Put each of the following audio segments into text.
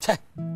ഛെ.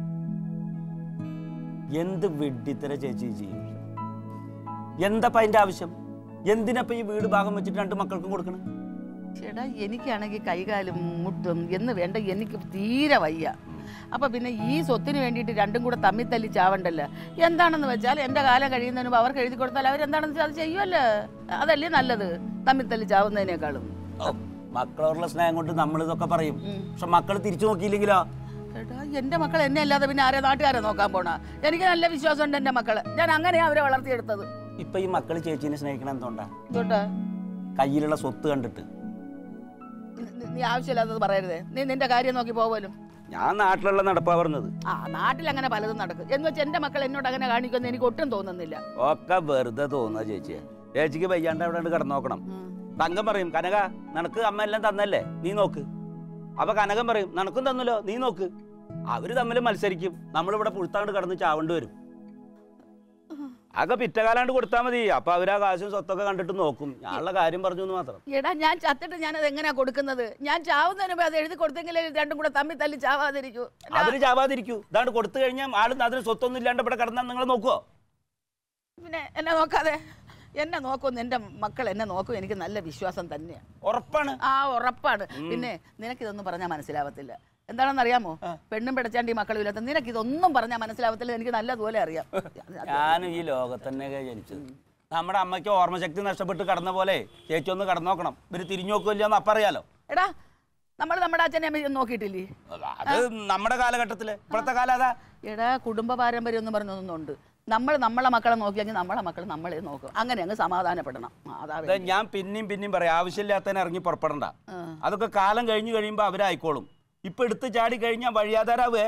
എന്ത് വെഡിത്തര ചേച്ചി ചെയ്യും എന്താ അതിന്റെ ആവശ്യം എന്തിനപ്പ ഈ വീട് ഭാഗം വെച്ചിട്ട് രണ്ട് മക്കൾക്കും കൊടുക്കണം ചേട്ടാ എനിക്കാണെങ്കിൽ കൈകാലും മുട്ടും എന്ന് വേണ്ട എനിക്ക് തീരെ വയ്യ അപ്പൊ പിന്നെ ഈ സ്വത്തിന് വേണ്ടിയിട്ട് രണ്ടും കൂടെ തമ്മിൽ തല്ലി ചാവണ്ടല്ലോ എന്താണെന്ന് വെച്ചാൽ എന്റെ കാലം കഴിയുന്നതിന് മുമ്പ് അവർക്ക് എഴുതി കൊടുത്താൽ അവരെന്താണെന്ന് വെച്ചാൽ അത് ചെയ്യുമല്ലോ അതല്ലേ നല്ലത് തമ്മിൽ തല്ലി ചാവുന്നതിനേക്കാളും ഓ, മക്കളോടുള്ള സ്നേഹം കൊണ്ട് നമ്മൾ ഇതൊക്കെ പറയും പക്ഷെ മക്കൾ തിരിച്ചു നോക്കിയില്ലെങ്കിലോ ചേട്ടാ എന്റെ മക്കൾ എന്നെ അല്ലാതെ പിന്നെ ആരെ നാട്ടുകാരെ നോക്കാൻ പോണ എനിക്ക് നല്ല വിശ്വാസമുണ്ട് എന്റെ മക്കള് ഞാൻ അങ്ങനെയാ അവരെ വളർത്തിയെടുത്തത് ഇപ്പൊ ഈ മക്കൾ ചേച്ചീനെ സ്നേഹിക്കണം എന്തുകൊണ്ടാ ഇതോട്ടാ കയ്യിലുള്ള സ്വത്ത് കണ്ടിട്ട് നി- നീ ആവശ്യമില്ലാത്തത് പറയരുതേ നീ നിന്റെ കാര്യം നോക്കി പോവലും ഞാൻ നാട്ടിലുള്ള നടപ്പാ പറഞ്ഞത് ആ നാട്ടിൽ അങ്ങനെ പലതും നടക്കും എന്ന് വെച്ചാൽ എന്റെ മക്കൾ എന്നോട് അങ്ങനെ കാണിക്കുമെന്ന് എനിക്ക് ഒട്ടും തോന്നുന്നില്ല ഒക്കെ വെറുതെ തോന്നുക ചേച്ചിയെ ചേച്ചിക്ക് വയ്യാണ്ട് അവിടെ കിടന്നു നോക്കണം തങ്കം പറയും കനക നിനക്ക് അമ്മ എല്ലാം തന്നല്ലേ നീ നോക്ക് അപ്പൊ കനകം പറയും നിനക്കും തന്നല്ലോ നീ നോക്ക് അവര് തമ്മിൽ മത്സരിക്കും നമ്മളിവിടെ പുഴുത്താണ്ട് കിടന്ന് ചാവേണ്ടി വരും ആകെ പിറ്റകാലാണ്ട് കൊടുത്താൽ മതി അപ്പൊ അവരാ കാശും സ്വത്തൊക്കെ കണ്ടിട്ട് നോക്കും ഞാനുള്ള കാര്യം പറഞ്ഞു എന്ന് മാത്രം എടാ ഞാൻ ചത്തിട്ട് ഞാനത് എങ്ങനെയാ കൊടുക്കുന്നത് ഞാൻ ചാവുന്നതിന് മുമ്പ് അത് എഴുതി കൊടുത്തെങ്കിലേ രണ്ടും കൂടെ തമ്മിൽ തല്ലി ചാവാതിരിക്കൂ അവര് ചാവാതിരിക്കൂ ഇതാണ്ട് കൊടുത്തു കഴിഞ്ഞാൽ ആളും അതിന് സ്വത്തൊന്നും ഇല്ലാണ്ട് ഇവിടെ കിടന്നാൽ നിങ്ങൾ നോക്കുവോ പിന്നെ എന്നെ നോക്കാതെ എന്നെ നോക്കും എന്റെ മക്കൾ എന്നെ നോക്കും എനിക്ക് നല്ല വിശ്വാസം തന്നെയാണ് ഉറപ്പാണ് ആ ഉറപ്പാണ് പിന്നെ നിനക്കിതൊന്നും പറഞ്ഞാൽ മനസ്സിലാവത്തില്ല എന്താണെന്ന് അറിയാമോ പെണ്ണും പിടച്ചാണ്ട് ഈ മക്കളും ഇല്ലാത്ത നിനക്കിതൊന്നും പറഞ്ഞാൽ മനസ്സിലാവത്തില്ല എനിക്ക് നല്ലതുപോലെ അറിയാം ഞാനും ഈ ലോകത്ത് തന്നെയൊക്കെ ജനിച്ചത് നമ്മുടെ അമ്മയ്ക്ക് ഓർമ്മശക്തി നഷ്ടപ്പെട്ട് കടന്ന പോലെ ചേച്ചി ഒന്ന് കടന്നു നോക്കണം ഇവര് തിരിഞ്ഞു നോക്കില്ല എന്ന് അപ്പറിയാലോ എടാ നമ്മൾ നമ്മുടെ അച്ഛനെ അമ്മയും നോക്കിയിട്ടില്ലേ അത് നമ്മുടെ കാലഘട്ടത്തില് ഇപ്പോഴത്തെ കാലം അതാ എടാ കുടുംബ പാരമ്പര്യം എന്ന് പറഞ്ഞൊന്നുണ്ട് നമ്മൾ നമ്മളെ മക്കളെ നോക്കിയെങ്കിൽ നമ്മളെ മക്കൾ നമ്മളെ നോക്കും അങ്ങനെ അങ്ങ് സമാധാനപ്പെടണം ആ, അതാ ഇത് വേണ്ടത്. ഞാൻ പിന്നെയും പിന്നെയും പറയാം ആവശ്യമില്ലാത്തതിനെ ഇറങ്ങി പുറപ്പെടണ്ട അതൊക്കെ കാലം കഴിഞ്ഞു കഴിയുമ്പോ അവരായിക്കോളും ഇപ്പൊ എടുത്ത് ചാടി കഴിഞ്ഞാൽ വഴിയാധാരാവേ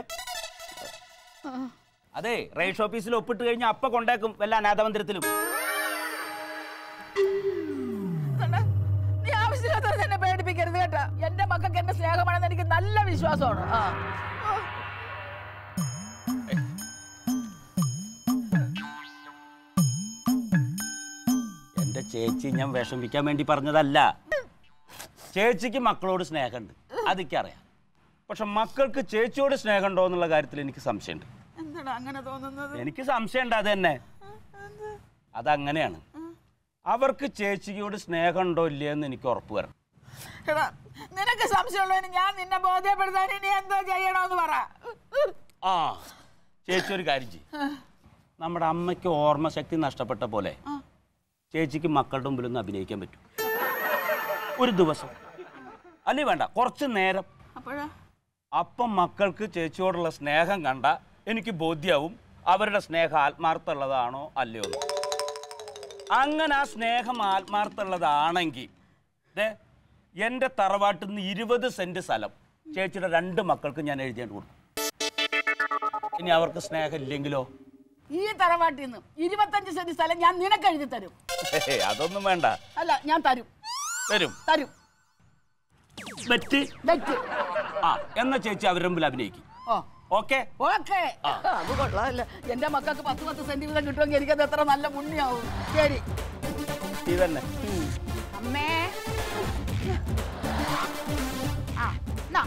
അതെ റേഷൻ ഓഫീസിൽ ഒപ്പിട്ട് കഴിഞ്ഞാൽ അപ്പൊ കൊണ്ടേക്കും വല്ല അനാഥമന്ദിരത്തിലും കണ്ടോ? നീ ആവശ്യമില്ലാത്തവരെ എന്നെ പേടിപ്പിക്കരുത് കേട്ടാ എന്റെ മക്കൾക്ക് എന്റെ സ്നേഹമാണെന്ന് എനിക്ക് നല്ല വിശ്വാസമാണ് ആ എന്റെ ചേച്ചി ഞാൻ വിഷമിക്കാൻ വേണ്ടി പറഞ്ഞതല്ല ചേച്ചിക്ക് മക്കളോട് സ്നേഹമുണ്ട് അതൊക്കെയറിയാം പക്ഷെ മക്കൾക്ക് ചേച്ചിയോട് സ്നേഹമുണ്ടോ എന്നുള്ള കാര്യത്തിൽ എനിക്ക് സംശയമുണ്ട് എന്താണ് അങ്ങനെ തോന്നുന്നത് എനിക്ക് സംശയമുണ്ട് അത് തന്നെ അതങ്ങനെയാണ് അവർക്ക് ചേച്ചിയോട് സ്നേഹമുണ്ടോ ഇല്ലയോ എന്ന് എനിക്ക് ഉറപ്പ് വരണം എടാ നിനക്ക് സംശയമുള്ളതിന് ഞാൻ നിന്നെ ബോധ്യപ്പെടുത്താൻ ഇനി എന്തോ ചെയ്യണമെന്ന് പറ ആ ചേച്ചി ഒരു കാര്യം ചെയ്യും നമ്മുടെ അമ്മയ്ക്ക് ഓർമ്മശക്തി നഷ്ടപ്പെട്ട പോലെ ചേച്ചിക്ക് മക്കളുടെ മുമ്പിൽ ഒന്ന് അഭിനയിക്കാൻ പറ്റും ഒരു ദിവസം അല്ലേ വേണ്ട കുറച്ച് നേരം അപ്പോഴാ അപ്പം മക്കൾക്ക് ചേച്ചിയോടുള്ള സ്നേഹം കണ്ട എനിക്ക് ബോധ്യാവും അവരുടെ സ്നേഹം ആത്മാർത്ഥമുള്ളതാണോ അല്ലയോ എന്ന്. അങ്ങനെ ആ സ്നേഹം ആത്മാർത്ഥമുള്ളതാണെങ്കിൽ ദേ എൻ്റെ തറവാട്ടിൽ നിന്ന് ഇരുപത് സെന്റ് സ്ഥലം ചേച്ചിയുടെ രണ്ട് മക്കൾക്ക് ഞാൻ എഴുതിയാണ്ട് കൊടുക്കും ഇനി അവർക്ക് സ്നേഹം ഇല്ലെങ്കിലോ ഈ തറവാട്ടിൽ നിന്ന് ഇരുപത്തഞ്ച് സെന്റ് സ്ഥലം ഞാൻ നിനക്ക് എഴുതി തരും ഹേ, അതൊന്നും വേണ്ട അല്ല ഞാൻ തരും തരും തരും വെറ്റ് വെറ്റ് ആ എന്നാ ചേച്ചി അവരുടെ മുമ്പിൽ അഭിനയിക്കും ഓ ഓക്കെ ഓക്കെ അത് കൊള്ളാമല്ല എന്റെ മക്കൾക്ക് പത്ത് പത്ത് സെന്റ് വീതം കിട്ടുമെങ്കിൽ എനിക്കത് എത്ര നല്ല പുണ്യാവും ശരി ഇതന്നെ അമ്മേ ആ എന്നാ.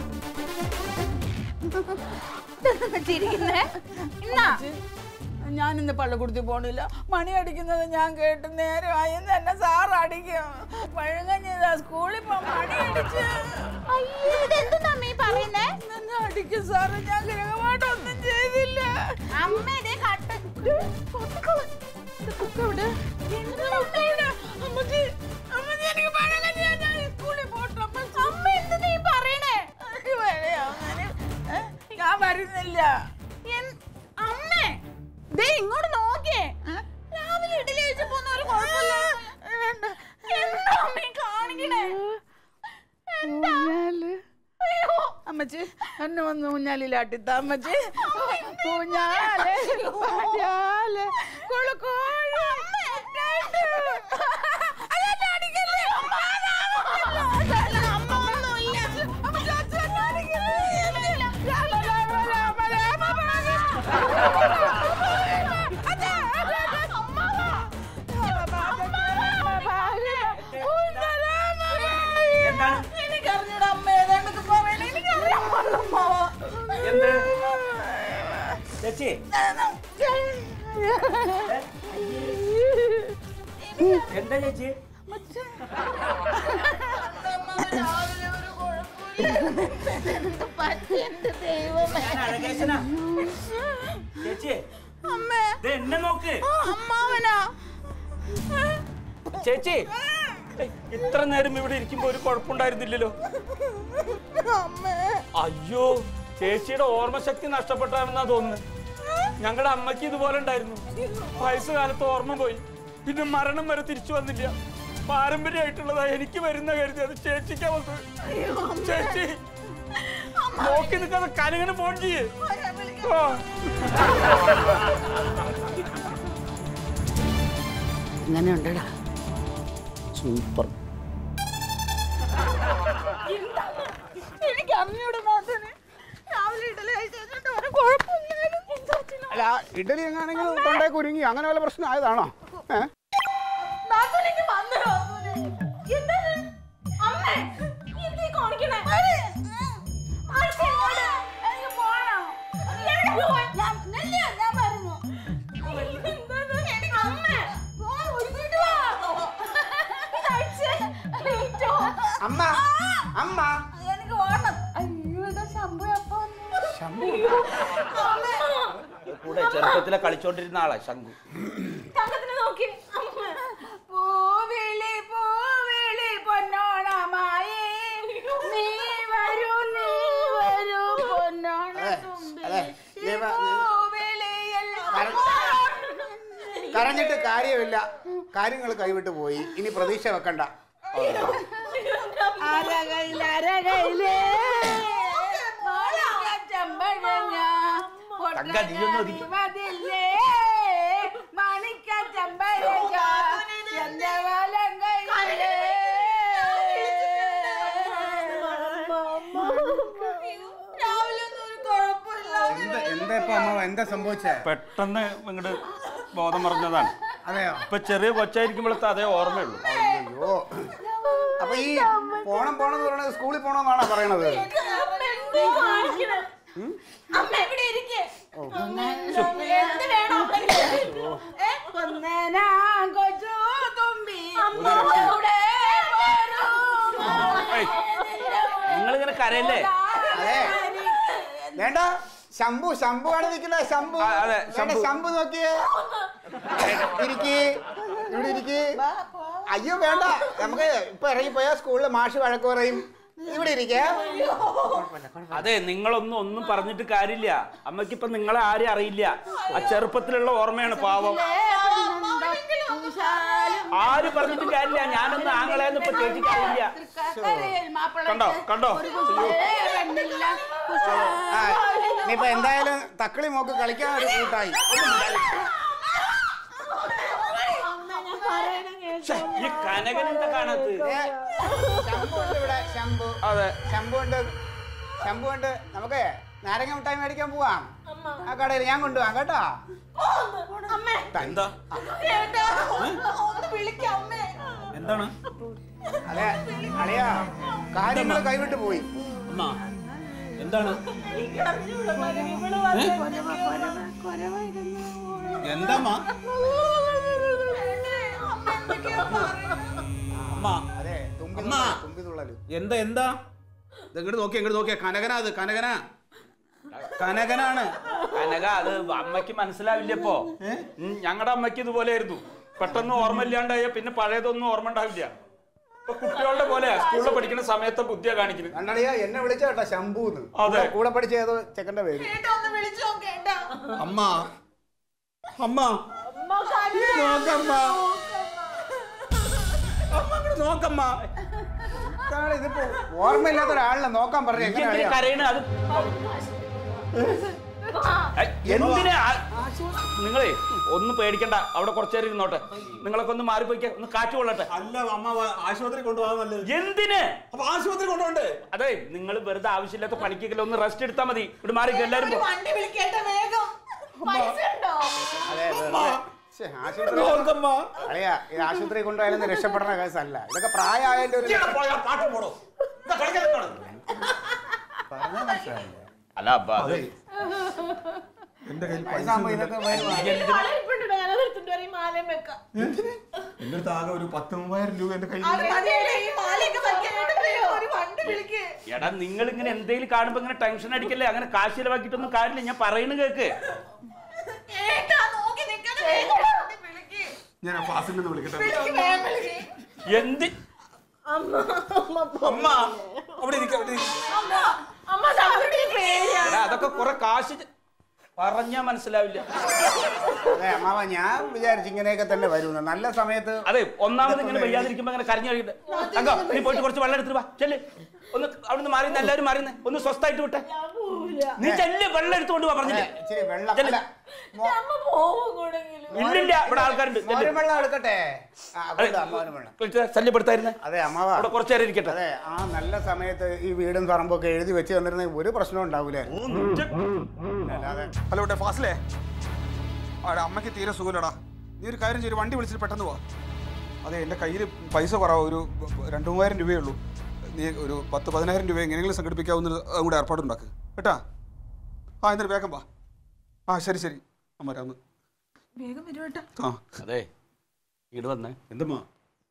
ചിരിക്കുന്നേ എന്നാ ഞാൻ ഇന്ന് പള്ളിക്കുടുത്തി പോണില്ല മണി അടിക്കുന്നത് ഞാൻ കേട്ട് നേരമായി ഇന്ന് എന്നെ സാർ അടിക്കും പഴങ്ങഞ്ഞതാ സ്കൂളിൽ പോ മണി അടിച്ച് അയ്യോ ഇതെന്താ അമ്മ ഈ പറയുന്നേ എന്നെ അടിക്കും സാറ് ഞാൻ ഗ്രഹമായിട്ടൊന്നും ചെയ്തില്ല അമ്മ ഇതേ കട്ട് കുക്കവിടെ അമ്മച്ചി അമ്മച്ചി എനിക്ക് പഴങ്ങഞ്ഞ ഞാൻ സ്കൂളിൽ പോട്ടെ അമ്മ എന്ത് നീ പറയണേ ഞാൻ വരുന്നില്ല എൻ- അമ്മേ ദേ ഇങ്ങോട്ട് നോക്കിയേ രാവിലെ ഇഡലി കഴിച്ചു പോന്ന ഒരു കുഴപ്പമില്ല എന്താ അമ്മ ഈ കാണിക്കണേ എന്താ അയ്യോ അമ്മച്ചി എന്നെ വന്ന് ഊഞ്ഞാലിലാട്ടിത്ത അമ്മച്ചി ഊഞ്ഞാല് ഊഞ്ഞാല് കുളുക്കോഴ് അതെന്നെ അടിക്കല്ലേ അമ്മ ഒന്നുമില്ല അമ്മച്ചി അച്ഛനെ അടിക്കല്ലേ രാമ രാമ രാമ രാമ എന്താണ് എനിക്കറിഞ്ഞൂടാ അമ്മ ഏതാണ്ടൊക്കെ പറയണ എനിക്കറിയാൻ പാടില്ല അമ്മാവ എന്ത് ചേച്ചി എന്താ ചേച്ചി ഞാൻ അഴകേശനാ ചേച്ചി അമ്മേ ദേ എന്നെ നോക്ക് ആ, അമ്മാവനാ ചേച്ചി ഏയ്, ഇത്ര നേരം ഇവിടെ ഇരിക്കുമ്പോ ഒരു കുഴപ്പമുണ്ടായിരുന്നില്ലല്ലോ അമ്മേ അയ്യോ ചേച്ചിയുടെ ഓർമ്മശക്തി നഷ്ടപ്പെട്ടാണെന്നാ തോന്നുന്നത് ഞങ്ങളുടെ അമ്മയ്ക്ക് ഇതുപോലെ ഉണ്ടായിരുന്നു വയസ്സുകാലത്ത് ഓർമ്മ പോയി പിന്നെ മരണം വരെ തിരിച്ചു വന്നില്ല പാരമ്പര്യമായിട്ടുള്ളതാ എനിക്ക് വരുന്ന കരുതി അത് ചേച്ചിക്കാ വന്നത് ചേച്ചി നോക്കി നിൽക്കാതെ കനങ്ങനെ ഫോൺ ചെയ്യേ ആ. ഇങ്ങനെ ഉണ്ടടാ സൂപ്പർ എനിക്ക് അറിഞ്ഞൂടെ നാഥന് രാവിലെ ഇഡലി കഴിച്ചിട്ട് ഒരു കുഴപ്പമില്ലായിരുന്നു എന്താ പറ്റില്ല? അല്ല ഇഡലി എങ്ങാണെങ്കിലും തൊണ്ടേ കുരുങ്ങി അങ്ങനെ വല്ല പ്രശ്നം ആയതാണോ ഏ നാഥനിക്ക് വന്നോ, നാഥന്? എന്താണ്? അമ്മേ, എന്തീ കാണിക്കണേ? ആഴ്ച ഇങ്ങോട്ട്. എനിക്ക് പോണം. എനിക്ക് പോവാൻ. ഞാൻ- നെല്ലിയാ, ഞാൻ വരുന്നു. ഇതെന്താണ്? എനിക്ക് അമ്മേ, പോ, ഒരുങ്ങിയിട്ട് വാ. ഇതഴിച്ച്, നീറ്റോ. അമ്മ അമ്മ എനിക്ക് ഓടണം അയ്യോ ഇതാ ശമ്പു എപ്പോ വന്നു? ശംഭു അമ്മേ. കൂടെ ചെറുപ്പത്തിലെ കളിച്ചോണ്ടിരുന്ന ആളാ ശംഖു തങ്കത്തിനെ നോക്കി പൂവിളി പൂവിളി പൊന്നോണമായി നീ വരൂ നീ വരൂ പൊന്നോണ തുമ്പി. അതെ, ഈ ദേ വാ, ദേ. പൂവിളിയിൽ കരഞ്ഞിട്ട് കാര്യമില്ല കാര്യങ്ങൾ കൈവിട്ട് പോയി ഇനി പ്രതീക്ഷ വെക്കണ്ട അരകയില് അരകയില് ചെമ്പഴങ്ങ തങ്ക, നീ ഒന്ന് ഒതുങ്ങി. മതില്ലേ മണിക്ക ചെമ്പഴങ്ങ എന്റെ വലം കയ്യിലേ രാവിലെ ഒന്നും ഒരു കുഴപ്പമില്ല എന്താ എന്താ ഇപ്പൊ അമ്മ എന്താ സംഭവിച്ചേ പെട്ടെന്ന് ഇങ്ങോട്ട് ബോധം പറഞ്ഞതാണ് അതെയോ ഇപ്പൊ ചെറിയ കൊച്ചായിരിക്കുമ്പോഴത്തെ അതേ ഓർമ്മയുള്ളൂ അയ്യോ അപ്പൊ ഈ പോണം പോണം എന്ന് പറയുന്നത് സ്കൂളിൽ പോണമെന്നാണോ പറയണത് അമ്മ എന്തീ കാണിക്കണേ? അമ്മ ഇവിടെ ഇരിക്കേ എന്ത് വേണം ഏ? കൊന്നേനാ കൊച്ചു തുമ്പി അമ്മ ഇവിടെ വരൂ. നിങ്ങളിങ്ങനെ കരയല്ലേ അതെ വേണ്ട ശംഭു ശംഭു ആണ് നിൽക്കുന്നത് ശംഭു ആ, അതെ, വേണ്ട, ശംഭു. ശംഭു നോക്കിയേ ഇരിക്കി ഇവിടെ ഇരിക്കി അയ്യോ വേണ്ട നമുക്ക് ഇപ്പൊ ഇറങ്ങിപ്പോയാ സ്കൂളിൽ മാഷ് വഴക്ക് പറയും ഇവിടെ ഇരിക്കേ അതെ നിങ്ങളൊന്നും ഒന്നും പറഞ്ഞിട്ട് കാര്യമില്ല അമ്മയ്ക്ക് ഇപ്പൊ നിങ്ങളെ ആരും അറിയില്ല ആ ചെറുപ്പത്തിലുള്ള ഓർമ്മയാണ് പാവം ആര് പറഞ്ഞിട്ട് കാര്യമില്ല ഞാനൊന്നും ആങ്ങളെന്ന് ഇപ്പൊ ചേച്ചിക്ക് അറിയില്ല കണ്ടോ കണ്ടോ ആ ഇനിയിപ്പോ എന്തായാലും തക്കളി മോക്ക് കളിക്കാൻ ഒരു കൂട്ടായി ശ്ശെ, ഈ കനകൻ എന്താ കാണാത്തത് ഏ, ശംഭു ഉണ്ട് ഇവിടെ ശംഭു അതെ ശംഭു ഉണ്ട് ശംഭു ഉണ്ട് നമുക്ക് നാരങ്ങ മിഠായി മേടിക്കാൻ പോവാം ആ കടയിൽ ഞാൻ കൊണ്ടുപോവാം കേട്ടോ അമ്മേ എന്താ ഏട്ടാ ഒന്ന് വിളിക്കാം അമ്മേ എന്താണ് അതെ അളിയാ കാര്യങ്ങൾ കൈവിട്ട് പോയി അമ്മ എന്താണ് എന്താ അമ്മ എന്തൊക്കെയോ പറയുന്നു. അമ്മ അതെ തുമ്പി അമ്മ. തുള്ളല്, തുമ്പി തുള്ളല് എന്താ എന്താ ഇങ്ങോട്ട് നോക്കി ഇങ്ങോട്ട് നോക്കിയാ കനകനാ അത് കനകനാ കനകനാണ് കനക അത് അമ്മയ്ക്ക് മനസ്സിലാവില്ല ഇപ്പോ ഞങ്ങളുടെ അമ്മയ്ക്ക് ഇതുപോലെയായിരുന്നു പെട്ടെന്ന് ഓർമ്മ ഇല്ലാണ്ടായ പിന്നെ പഴയതൊന്നും ഓർമ്മ ഉണ്ടാവില്ല ഇപ്പൊ കുട്ടികളുടെ പോലെ സ്കൂളിൽ പഠിക്കുന്ന സമയത്തെ ബുദ്ധിയാ കാണിക്കുന്നത് കണ്ടളിയാ എന്നെ വിളിച്ച കേട്ടാ ശംഭൂന്ന് അതെ. കൂടെ പഠിച്ച ഏതോ ചെക്കന്റെ പേര് ഏട്ടാ ഒന്ന് വിളിച്ചു നോക്കേട്ടാ അമ്മ അമ്മ അമ്മ കരയാ. നോക്കമ്മ അമ്മ അങ്ങോട്ട് നോക്കമ്മ ഇതാണ് ഇതിപ്പോ ഓർമ്മയില്ലാത്ത ഒരാളിനെ നോക്കാൻ പറഞ്ഞു എനിക്ക് എങ്ങനെ എന്തിനാ അറിയാം? കരയണ അത് ഏയ്, എന്തിനാ ആ- നിങ്ങളെ ഒന്ന് പേടിക്കണ്ട അവിടെ കുറച്ചേരം ഇരുന്നോട്ടെ നിങ്ങളൊക്കെ ഒന്ന് മാറിപ്പോയിക്ക ഒന്ന് കാറ്റ് കൊള്ളട്ടെ അല്ല അമ്മ വ- ആശുപത്രി കൊണ്ടുപോകാൻ നല്ലത് എന്തിന് അപ്പൊ ആശുപത്രി കൊണ്ടുപോണ്ടേ അതെ നിങ്ങൾ വെറുതെ ആവശ്യമില്ലാത്ത പണിക്കൊക്കെ ഒന്ന് റെസ്റ്റ് എടുത്താൽ മതി ഇവിടെ മാറി എല്ലാരും ഒരു വണ്ടി വിളിക്കേട്ട വേഗം പൈസ ഉണ്ടോ അതെ വെറുതെ. ശ്ശെ, ആശുപത്രി അളിയാ ഇത് ആശുപത്രി കൊണ്ടുപോയാലും രക്ഷപ്പെടുന്ന കേസല്ല ഇതൊക്കെ പ്രായമായതിന്റെ ഒരു പാട്ട് പോടോ ഇതാ കളിക്കാൻ നിൽക്കാണ്. പറഞ്ഞാ മനസ്സിലായില്ലേ? അല്ല അപ്പൊ അത് എന്റെ കയ്യിൽ പൈസ വയസ്സാകുമ്പോ ഇതൊക്കെ വരുവാ. കളയിപ്പിട്ടുണ്ട് ഞാനത് എടുത്തിട്ട് വരും ഈ മാലയും വെക്കാം എന്തിന്? എന്റെ അടുത്ത് ആകെ ഒരു പത്ത് മൂവായിരം രൂപ എന്റെ കയ്യിൽ അത് മതിയല്ലേ, ഈ മാലയൊക്കെ വെക്കാനായിട്ട് ഒരു വണ്ടി വിളിക്ക് എടാ നിങ്ങൾ ഇങ്ങനെ എന്തെങ്കിലും കാണുമ്പോ ഇങ്ങനെ ടെൻഷൻ അടിക്കല്ലേ അങ്ങനെ കാശ് ചിലവാക്കിയിട്ടൊന്നും കാര്യമില്ല ഞാൻ പറയുന്നത് കേക്ക് ഏട്ടാ നോക്കി നിൽക്കണം വണ്ടി വിളിക്ക് ഞാൻ ആ ഫാസിൽ നിന്ന് വിളിക്കട്ടെ വിളിക്ക് വേഗം വിളിക്ക് എന്ത് അമ്മ അമ്മ പോ. അമ്മ അവിടെ ഇരിക്ക അവിടെ ഇരിക്ക. അമ്മ അമ്മ സാറിന് പേടിയാണ് എടാ അതൊക്കെ കുറെ കാശ് ചെ- പറഞ്ഞാ മനസ്സിലാവില്ല അതെ അമ്മാവ ഞാൻ വിചാരിച്ചു ഇങ്ങനെയൊക്കെ തന്നെ വരുമെന്ന് നല്ല സമയത്ത് അതെ ഒന്നാമത് ഇങ്ങനെ വയ്യാതിരിക്കുമ്പോ അങ്ങനെ കരഞ്ഞു കഴിയട്ടെ അങ്ക നീ പോയിട്ട് കുറച്ച് വെള്ളം എടുത്തിട്ട് വാ ചെല്ല് ഒന്ന് അവിടുന്ന് മാറി എല്ലാവരും മാറിന്ന് ഒന്ന് സ്വസ്ഥായിട്ട് വിട്ടെ ഞാൻ പോവില്ല നീ ചെല്ല് വെള്ളം എടുത്തുകൊണ്ട് പോവാ പറഞ്ഞില്ലേ ഇച്ചിരി വെള്ളം ചെല്ല്. അല്ല, ഞാൻ അമ്മ പോവും കൂടെങ്കിലും ഇല്ലില്ല ഇവിടെ ആൾക്കാരുണ്ട് ചെല്ല്. മോരും വെള്ളം എടുക്കട്ടെ ആ, അതെ, കൊണ്ട് അമ്മാവനും വെള്ളം വിളിച്ച് ശല്യപ്പെടുത്തായിരുന്നേ അതെ അമ്മാവ അവിടെ കുറച്ചു നേരം ഇരിക്കട്ടെ അതെ ആ നല്ല സമയത്ത് ഈ വീടും പറമ്പൊക്കെ എഴുതി വെച്ച് തന്നിരുന്നെങ്കിൽ ഒരു പ്രശ്നവും ഉണ്ടാവൂലേ അല്ലാതെ ഹലോ ഡേ ഫാസിലേ അവിടെ അമ്മയ്ക്ക് തീരെ സുഖമില്ലടാ നീ ഒരു കാര്യം ചെയ്യും വണ്ടി വിളിച്ചിട്ട് പെട്ടെന്ന് പോവാ അതെ എൻ്റെ കയ്യിൽ പൈസ കുറവ് ഒരു രണ്ട് മൂവായിരം രൂപയേ ഉള്ളൂ നീ ഒരു പത്ത് പതിനായിരം രൂപ എങ്ങനെയെങ്കിലും സംഘടിപ്പിക്കാവുന്ന അതും കൂടെ ഏർപ്പാടുണ്ടാക്ക് കേട്ടാ ആ എന്നിട്ട് വേഗം വാ ആ ശരി ശരി അമ്മ രാമ് വേഗം വരുവേട്ടാ ആ അതെ ഇങ്ങോട്ട് വന്നേ എന്തമ്മാ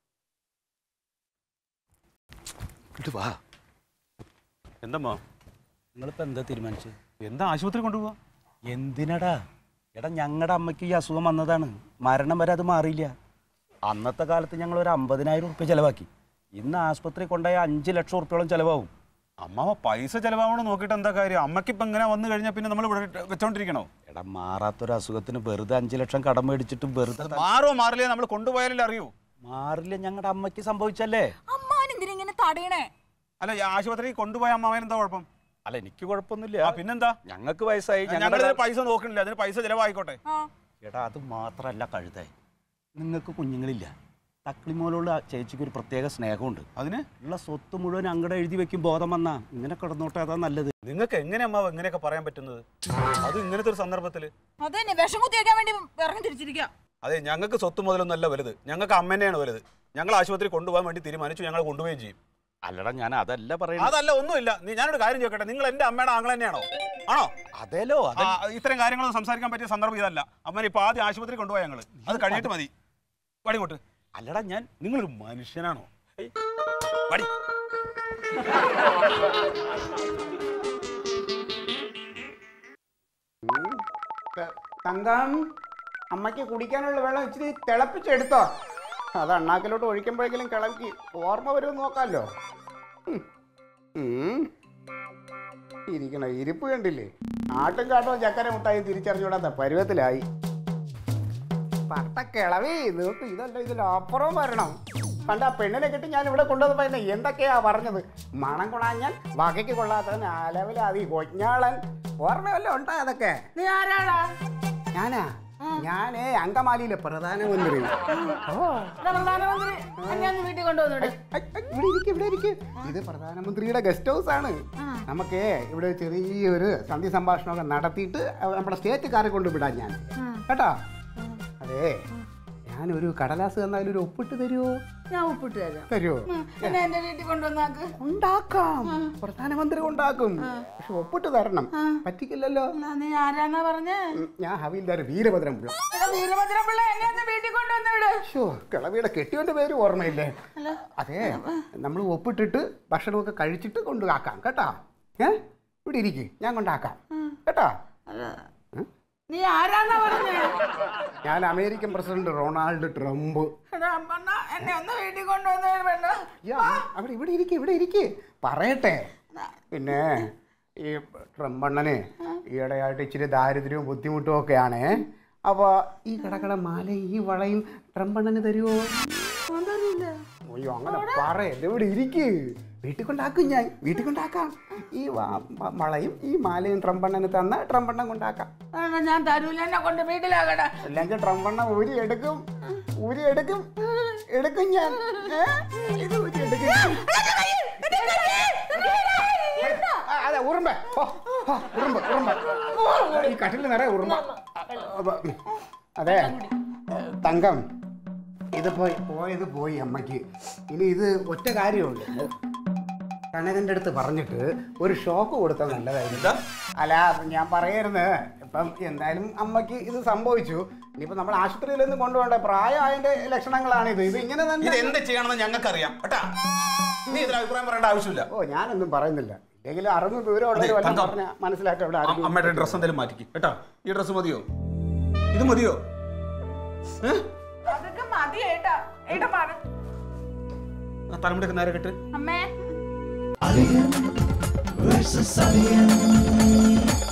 ഇങ്ങോട്ട് വാ എന്തമ്മോ നിങ്ങളിപ്പോ എന്താ തീരുമാനിച്ചത് എന്താ ആശുപത്രി കൊണ്ടുപോവാ എന്തിനടാ എടാ ഞങ്ങളുടെ അമ്മയ്ക്ക് ഈ അസുഖം വന്നതാണ് മരണം വരെ അത് മാറിയില്ല അന്നത്തെ കാലത്ത് ഞങ്ങൾ ഒരു അമ്പതിനായിരം ഉറുപ്പ്യ ചെലവാക്കി ഇന്ന് ആസ്പത്രി കൊണ്ടുപോയ അഞ്ച് ലക്ഷം ഉറുപ്പ്യോളം ചെലവാകും അമ്മാവ പൈസ ചെലവാവണം നോക്കിയിട്ട് എന്താ കാര്യം അമ്മയ്ക്ക് ഇപ്പം ഇങ്ങനെ വന്നു കഴിഞ്ഞാൽ പിന്നെ നമ്മൾ ഇവിടെ വെച്ചോണ്ടിരിക്കണോ എടാ മാറാത്തൊരു അസുഖത്തിന് വെറുതെ അഞ്ച് ലക്ഷം കടം മേടിച്ചിട്ട് വെറുതെ ത- മാറോ മാറില്ലേ നമ്മൾ കൊണ്ടുപോയാലല്ലേ അറിയൂ മാറില്ല ഞങ്ങളുടെ അമ്മയ്ക്ക് സംഭവിച്ചല്ലേ അമ്മാൻ എന്തിനിങ്ങനെ തടയണേ അല്ല ഈ ആശുപത്രിക്ക് കൊണ്ടുപോയ അമ്മാവൻ എന്താ കുഴപ്പം അല്ല എനിക്ക് കുഴപ്പമൊന്നുമില്ല ആ പിന്നെന്താ ഞങ്ങൾക്ക് വയസ്സായി ഞങ്ങൾ ഞങ്ങളുടെ പൈസ നോക്കണില്ല അതിന് പൈസ ചെലവായിക്കോട്ടെ എടാ അത് മാത്രമല്ല കഴുതായി നിങ്ങൾക്ക് കുഞ്ഞുങ്ങളില്ല തക്ലിമോലുള്ള ചേച്ചിക്ക് ഒരു പ്രത്യേക സ്നേഹമുണ്ട് അതിന് ഉള്ള സ്വത്ത് മുഴുവൻ അങ്ങടെ എഴുതി വെക്കും ബോധം വന്നാ ഇങ്ങനെ കിടന്നോട്ടെ അതാ നല്ലത് നിങ്ങൾക്ക് എങ്ങനെ അമ്മാവ് എങ്ങനെയൊക്കെ പറയാൻ പറ്റുന്നത് അത് ഇങ്ങനത്തെ ഒരു സന്ദർഭത്തിൽ അതന്നെ വിഷം കുത്തി വെക്കാൻ വേണ്ടി ഇറങ്ങി തിരിച്ചിരിക്കാം അതെ ഞങ്ങൾക്ക് സ്വത്ത് മുതലൊന്നല്ല വലുത് ഞങ്ങൾക്ക് അമ്മേനെയാണ് വലുത് ഞങ്ങൾ ആശുപത്രി കൊണ്ടുപോകാൻ വേണ്ടി തീരുമാനിച്ചു ഞങ്ങൾ കൊണ്ടുപോവുകയും ചെയ്യും അല്ലടാ ഞാൻ അതല്ല പറയുന്നത് അതല്ല ഒന്നുമില്ല നീ ഞാനൊരു കാര്യം ചോദിക്കട്ടെ നിങ്ങൾ എന്റെ അമ്മയുടെ ആംഗ്ല തന്നെയാണോ ആണോ അതേലോ ആ, ഇത്തരം കാര്യങ്ങളൊന്നും സംസാരിക്കാൻ പറ്റിയ സന്ദർഭം ഇതല്ല അമ്മ ഇപ്പൊ ആദ്യം ആശുപത്രി കൊണ്ടുപോയി ഞങ്ങൾ അത് കഴിഞ്ഞിട്ട് മതി വടി കൊട്ട് അല്ലടാ ഞാൻ നിങ്ങളൊരു മനുഷ്യനാണോ ഏയ്, വടി ത- തങ്കം അമ്മയ്ക്ക് കുടിക്കാനുള്ള വെള്ളം ഇച്ചിരി തിളപ്പിച്ചെടുത്തോ അത് അണ്ണാക്കിലോട്ട് ഒഴിക്കുമ്പോഴെങ്കിലും കിളക്കി ഓർമ്മ വരുമെന്ന് നോക്കാമല്ലോ ഉം. ഉം. ഇരിക്കണ ഇരിപ്പ് കണ്ടില്ലേ ആട്ടും കാട്ടും ചക്കര മുട്ടായും തിരിച്ചറിഞ്ഞുകൂടാത്ത പരുവത്തിലായി പട്ട കിളവി നോക്ക് ഇതല്ല ഇതിലപ്പുറം വരണം പണ്ട് ആ പെണ്ണിനെ കിട്ടി ഞാൻ ഇവിടെ കൊണ്ടുവന്നപ്പോ എന്നെ എന്തൊക്കെയാ പറഞ്ഞത് മണം കൊള്ളാഞ്ഞാൽ വകയ്ക്ക് കൊള്ളാത്തവൻ ആലവിലാതി കൊഞ്ഞാളൻ ഓർമ്മയല്ലോ ഉണ്ടാ അതൊക്കെ നീ ആരാടാ ഞാനാ ഞാനേ അങ്കമാലിയിലെ പ്രധാനമന്ത്രി ഓ ഇവിടെ പ്രധാനമന്ത്രി എന്നെ ഒന്ന് വീട്ടിൽ കൊണ്ടുവന്നിട്ട് ഐ, ഐ, ഇവിടെ ഇരിക്കും ഇവിടെ ഇരിക്കും ഇത് പ്രധാനമന്ത്രിയുടെ ഗസ്റ്റ് ഹൗസ് ആണ് നമുക്ക് ഇവിടെ ചെറിയൊരു സന്ധി സംഭാഷണമൊക്കെ നടത്തിയിട്ട് നമ്മുടെ സ്റ്റേറ്റുകാരെ കൊണ്ട് വിടാം ഞാൻ കേട്ടോ അതെ ഞാനൊരു കടലാസ് തന്നാൽ ഒരു ഒപ്പിട്ട് തരുമോ ഞാൻ ഒപ്പിട്ട് തരാം തരുമോ ഉം, എന്നെ എന്റെ വീട്ടിൽ കൊണ്ടുവന്നാക്ക് ഉണ്ടാക്കാം പ്രധാനമന്ത്രി ഉണ്ടാക്കും പക്ഷെ ഒപ്പിട്ട് തരണം പറ്റിക്കില്ലല്ലോ എന്നാ നീ ആരാന്നാ പറഞ്ഞേ ഉം, ഞാൻ ഹവീൽദാർ വീരഭദ്രൻ പിള്ള എടാ വീരഭദ്ര പിള്ള എന്നെ ഒന്ന് വീട്ടിൽ കൊണ്ടുവന്ന് വിട് ഷോ കിളവിയുടെ കെട്ടിയോന്റെ പേര് ഓർമ്മയില്ലേ അതെ നമ്മൾ ഒപ്പിട്ടിട്ട് ഭക്ഷണമൊക്കെ കഴിച്ചിട്ട് കൊണ്ടുവാക്കാം കേട്ടോ ഏ ഇവിടെ ഇരിക്ക് ഞാൻ കൊണ്ടാക്കാം കേട്ടോ നീ ആരാന്നാ പറഞ്ഞേ ഞാൻ അമേരിക്കൻ പ്രസിഡന്റ് റൊണാൾഡ് ട്രംപ് എടാ അമ്മണ്ണ എന്നെ ഒന്ന് വീട്ടിൽ കൊണ്ടുവന്ന് വിട് പെണ്ണ യാ, അവിടെ ഇവിടെ ഇരിക്ക് ഇവിടെ ഇരിക്ക് പറയട്ടെ പിന്നെ ഈ ട്രംപണ്ണന് ഈയിടെയായിട്ട് ഇച്ചിരി ദാരിദ്ര്യവും ബുദ്ധിമുട്ടും ഒക്കെയാണ് അപ്പോൾ ഈ കടക്കട മാലയും ഈ വളയും ട്രംപണ്ണന് തരുമോ അയ്യോ അങ്ങനെ പറയല്ലേ ഇവിടെ ഇരിക്ക് വീട്ടിൽ കൊണ്ടാക്കും ഞാൻ വീട്ടിൽ കൊണ്ടാക്കാം ഈ വ- വ- വളയും ഈ മാലയും ട്രംപണ്ണന് തന്ന ട്രംപണ്ണൻ കൊണ്ടാക്കാം എടാ, ഞാൻ തരൂല എന്നെ കൊണ്ട് വീട്ടിലാകടാ അല്ലെങ്കിൽ ട്രംപണ്ണ ഊരി എടുക്കും ഊരി എടുക്കും എടുക്കും ഞാൻ ഏ? ഇത് ഊരി എടുക്കും ആ, അതെ ഉറുമ്പ് ഓ, ഓ, ഉറുമ്പ് ഉറുമ്പ് ഈ കട്ടിൽ നിറയെ ഉറുമ്പ് അപ്പൊ, അതെ തങ്കം ഇത് പോയി പോയത് പോയി അമ്മയ്ക്ക് ഇനി ഇത് ഒറ്റ കാര്യമുള്ളൂ കനകന്റെ അടുത്ത് പറഞ്ഞിട്ട് ഒരു ഷോക്ക് കൊടുത്താൽ നല്ലതായിരുന്നു എന്താ അല്ല ഞാൻ പറയായിരുന്നു ഇപ്പം എന്തായാലും അമ്മയ്ക്ക് ഇത് സംഭവിച്ചു ഇനിയിപ്പോ നമ്മൾ ആശുപത്രിയിലൊന്നും കൊണ്ടുപോകണ്ട പ്രായമായതിന്റെ ലക്ഷണങ്ങളാണ് ഇത് ഇത് ഇങ്ങനെ ഇത് തന്നെ എന്ത് ചെയ്യണമെന്ന് ഞങ്ങൾക്ക് അറിയാം കേട്ടാ നീ ഇതിൽ അഭിപ്രായം പറയേണ്ട ആവശ്യമില്ല ഓ ഞാനൊന്നും പറയുന്നില്ല എന്തെങ്കിലും അറിവ് വിവരമുള്ളവർ അതെ, വല്ലതും തങ്കം. പറഞ്ഞാൽ മനസ്സിലാക്കാം ഇവിടെ അ- ആർക്കും അമ്മയുടെ ഡ്രസ്സ് എന്തെങ്കിലും മാറ്റിക്ക് കേട്ടാ ഈ ഡ്രസ്സ് മതിയോ ഇത് മതിയോ ഏ? അതൊക്കെ മതി ഏട്ടാ ഏട്ടാ പറ ആ തലമുടിയൊക്കെ നേരെ കെട്ട് അമ്മേ Alien versus Alien.